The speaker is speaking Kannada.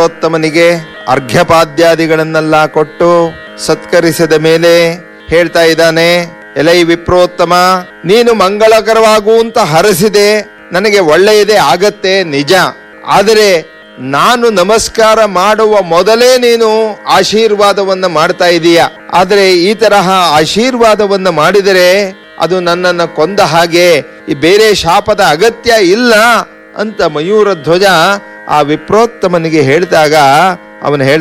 ಉತ್ತಮನಿಗೆ ಅರ್ಘ್ಯಪಾದ್ಯಾದಿಗಳನ್ನೆಲ್ಲ ಕೊಟ್ಟು ಸತ್ಕರಿಸಿದ ಮೇಲೆ ಹೇಳ್ತಾ ಇದ್ದಾನೆ ಎಲೈ ವಿಪ್ರೋತ್ತಮ ನೀನು ಮಂಗಳಕರವಾಗುವಂತ ಹರಸಿದೆ ನನಗೆ ಒಳ್ಳೆಯದೇ ಆಗತ್ತೆ ನಿಜ ಆದರೆ ನಾನು ನಮಸ್ಕಾರ ಮಾಡುವ ಮೊದಲೇ ನೀನು ಆಶೀರ್ವಾದವನ್ನ ಮಾಡ್ತಾ ಇದೀಯ ಆದರೆ ಈ ತರಹ ಆಶೀರ್ವಾದವನ್ನ ಮಾಡಿದರೆ ಅದು ನನ್ನನ್ನು ಕೊಂದ ಹಾಗೆ ಈ ಬೇರೆ ಶಾಪದ ಅಗತ್ಯ ಇಲ್ಲ ಅಂತ ಮಯೂರ ಧ್ವಜ ಆ ವಿಪ್ರೋತ್ತಮನಿಗೆ ಹೇಳಿದಾಗ ಅವನು ಹೇಳ್ತಾ